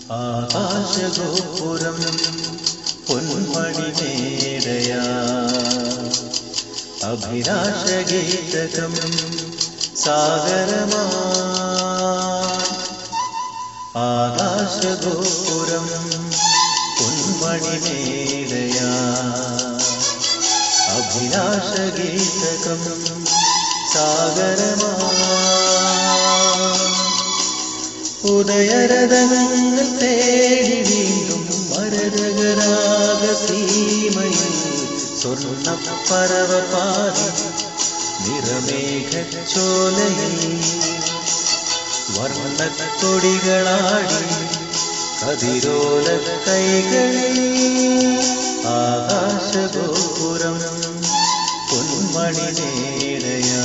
ആകാശഗോപുരം പൊന്മണിമേടയാ അഭിലാഷഗീതകം സാഗരമാ ആകാശഗോപുരം പൊന്മണിമേടയാ അഭിലാഷഗീതകം സാഗരമാ ഉദയരഥങ്ങൾ തേടി വീണ്ടും മരതകരാഗ സീമയിൽ സ്വർണ്ണപ്പറവ പാതി നിറമേഘച്ചോലയിൽ വർണ്ണക്കൊടികളാടി കതിരോല കൈകളിൽ ആകാശഗോപുരം പൊന്മണി നേടയാ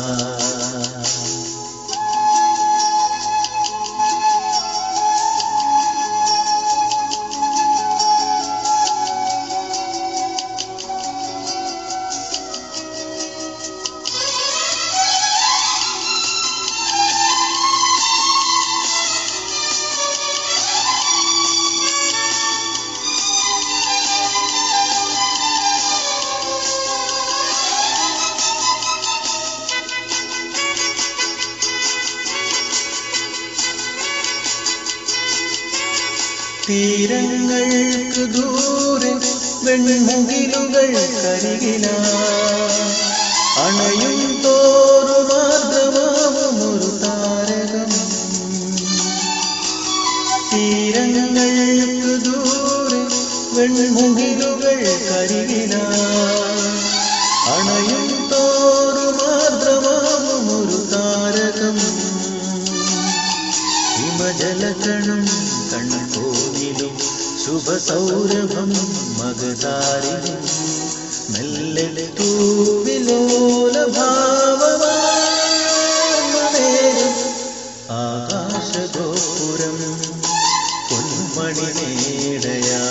തീരങ്ങൾക്ക് ദൂരെ വെൺമുകിലുകൾ കരികില അണയും തോറുമാർദ്രമാവും ഒരു താരകം തീരങ്ങൾക്ക് ദൂരെ വെൺമുകിലുകൾ കരികില അണയും തോറുമാർദ്രമാവും ഒരു താരകം ഹിമജലകണം കൺകോണിലും ശുഭസൗരഭം മകതാരിലും മെല്ലെ തൂവിലോല ഭാവമാർന്നേരും ആകാശഗോപുരം പൊന്മണി നേടയാ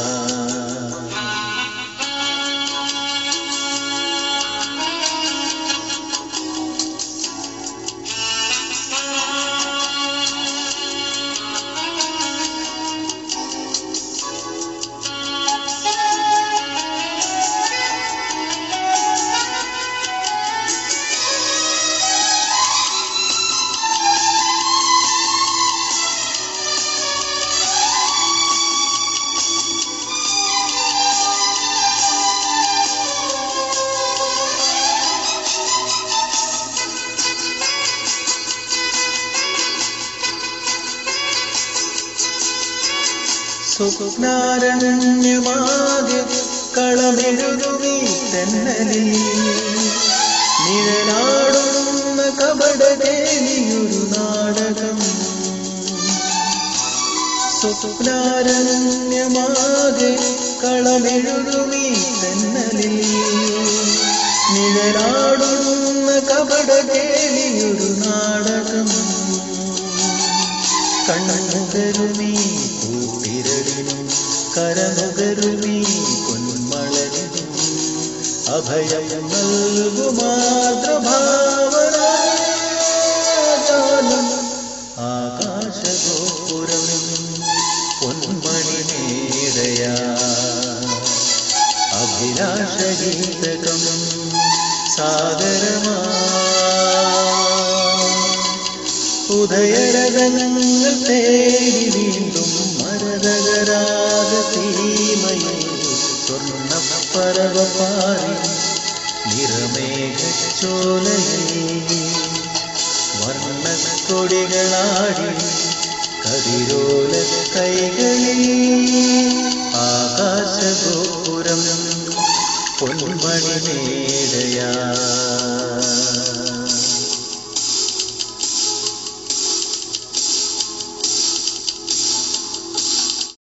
സ്വപ്നാരണ്യമാകെ കളമെഴുതുമീ തെന്നലിൽ നിഴലാടുന്ന കപടകേലിയൊരു നാടകം സ്വപ്നാരണ്യമാകെ കളമെഴുതുമീ തെന്നലിൽ നിഴലാടുന്ന കപടകേലിയൊരു നാടകം കണ്ണുകരുമീ കൂട്ടിരളിനും കരമുകരുമീ പൊന്മളരിനും അഭയം നൽകുമാതൃഭാവനാജാലം ആകാശഗോപുരം പൊന്മണി നേരയാ അഭിലാഷഗീതകം സാഗരമാ ഉദയരഥങ്ങൾ തേടി വീണ്ടും മരതകരാഗ സീമയിൽ സ്വർണ്ണപ്പറവ പാറി നിറമേഘച്ചോലയിൽ വർണ്ണക്കൊടികളാടി കതിരോല കൈകളിൽ ആകാശഗോപുരം പൊന്മണി മേടയാ